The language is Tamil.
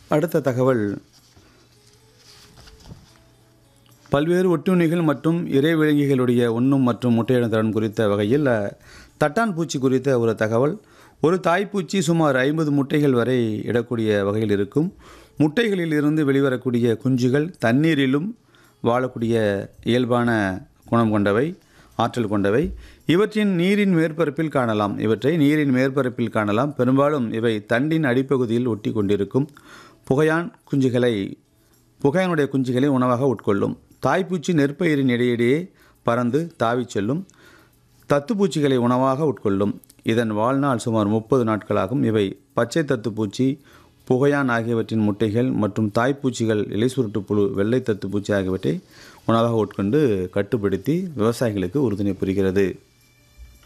அடுத்த தகவல் பல்வேறு ஒட்டுண்ணிகள் மற்றும் இறைவிலங்கிகளுடைய உண்ணும் மற்றும் முட்டையிடும் திறன் குறித்த வகையில் அஹ், தட்டான் பூச்சி குறித்த ஒரு தகவல் ஒரு தாய்ப்பூச்சி சுமார் ஐம்பது முட்டைகள் வரை இடக்கூடிய வகையில் இருக்கும் முட்டைகளில் இருந்து வெளிவரக்கூடிய குஞ்சுகள் தண்ணீரிலும் வாழக்கூடிய இயல்பான குணம் கொண்டவை ஆற்றல் கொண்டவை இவற்றின் நீரின் மேற்பரப்பில் காணலாம் இவற்றை நீரின் மேற்பரப்பில் காணலாம் பெரும்பாலும் இவை தண்டின் அடிப்பகுதியில் ஒட்டி கொண்டிருக்கும் புகையான் குஞ்சுகளை புகையானுடைய குஞ்சுகளை உணவாக உட்கொள்ளும் தாய்ப்பூச்சி நெற்பயிரின் இடையிடையே பறந்து தாவிச் செல்லும் தத்துப்பூச்சிகளை உணவாக உட்கொள்ளும் இதன் வாழ்நாள் சுமார் முப்பது நாட்களாகும் இவை பச்சை தத்துப்பூச்சி புகையான் ஆகியவற்றின் முட்டைகள் மற்றும் தாய்ப்பூச்சிகள் இலைசுருட்டு புழு வெள்ளை தத்துப்பூச்சி ஆகியவற்றை உணவாக உட்கொண்டு கட்டுப்படுத்தி விவசாயிகளுக்கு உறுதுணை புரிகிறது